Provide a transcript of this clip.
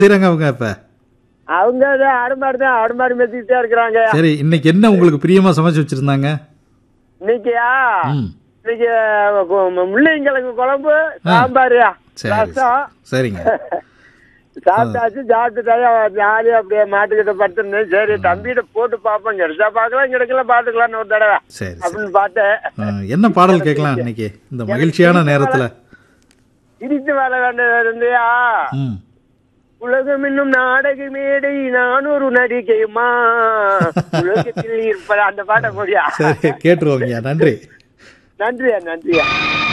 செய்றாங்க அவங்க இப்ப அவங்க தான் ஆடு மாடு தான் ஆடு மாடு மெத்திக்கிட்டே இருக்கிறாங்க சரி இன்னைக்கு என்ன உங்களுக்கு பிரியமா சமைச்சு வச்சிருந்தாங்க இன்னைக்கியா ம் இன்னைக்கு கு- முள்ளங்கிழங்கு குழம்பு சாம்பாரியா சரி ரசம் சரிங்க சாப்பிட்டாச்சு சாப்பிட்டு ஜாலியா அப்படியே மாட்டுக்கிட்ட படுத்துருந்தேன் சரி தம்பிகிட்ட போட்டு பார்ப்போம் கிடைச்சா பார்க்கலாம் கிடைக்கல பாத்துக்கலாம்னு ஒரு தடவை சரி சரி அப்படின்னு பார்த்தேன் ஆ, என்ன பாடல் கேட்கலாம் இன்னைக்கு இந்த மகிழ்ச்சியான நேரத்துல இடித்து வர வேண்டியது இருந்தியா ம் உலகம் என்னும் நாடக மேடை நான் ஒரு நடிகையுமா உலகத்தில் இருப்பதா அந்த பாட்டை போடியா சரி கேட்டுருவோங்க நன்றி நன்றியா நன்றியா